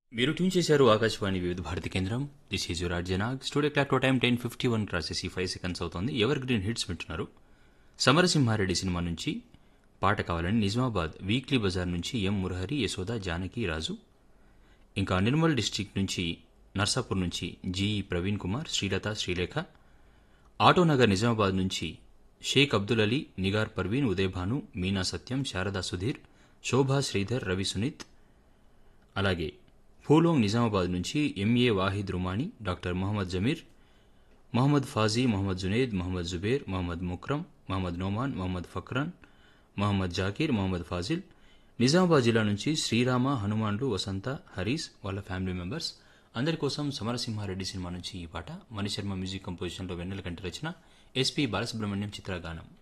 మీరు ట్యూన్ చేశారు ఆకాశవాణి వివిధ భారతి కేంద్రం this is your అర్జనాగ్ studio clock time ten fifty one crosses ఈ ఫైవ్ సెకండ్స్ అవుతుంది ఎవర్ గ్రీన్ హిట్స్ వింటున్నారు సమరసింహారెడ్డి సినిమా నుంచి పాట కావాలని నిజామాబాద్ వీక్లీ బజార్ నుంచి ఎం మురహరి యశోద జానకి రాజు ఇంకా నిర్మల్ డిస్టిక్ నుంచి నర్సాపూర్ నుంచి జీఈ ప్రవీణ్ కుమార్ శ్రీలత శ్రీలేఖ ఆటోనగర్ నిజామాబాద్ నుంచి షేక్ అబ్దుల్ అలీ నిగార్ పర్వీన్ ఉదయభాను మీనా సత్యం శారదా సుధీర్ శోభా శ్రీధర్ రవి సునీత్ అలాగే ఫూలోంగ్ నిజామాబాద్ నుంచి ఎంఏ వాహిద్ రుమానీ డాక్టర్ మొహమ్మద్ జమీర్ మొహమ్మద్ ఫాజీ మొహమ్మద్ జునేద్ మొహమ్మద్ జుబేర్ మొహమ్మద్ ముక్రమ్ మొహమ్మద్ నోమాన్ మొహమ్మద్ ఫక్రాన్ మొహమ్మద్ జాకీర్ మొహమ్మద్ ఫాజిల్ నిజామాబాద్ జిల్లా నుంచి శ్రీరామ హనుమాన్లు వసంత హరీస్ వాళ్ళ ఫ్యామిలీ మెంబర్స్ అందరి కోసం సమరసింహారెడ్డి సినిమా నుంచి ఈ పాట మణిశర్మ మ్యూజిక్ కంపోజిషన్లో వెన్నెల కంటి రచన ఎస్పి బాలసుబ్రహ్మణ్యం చిత్రగానం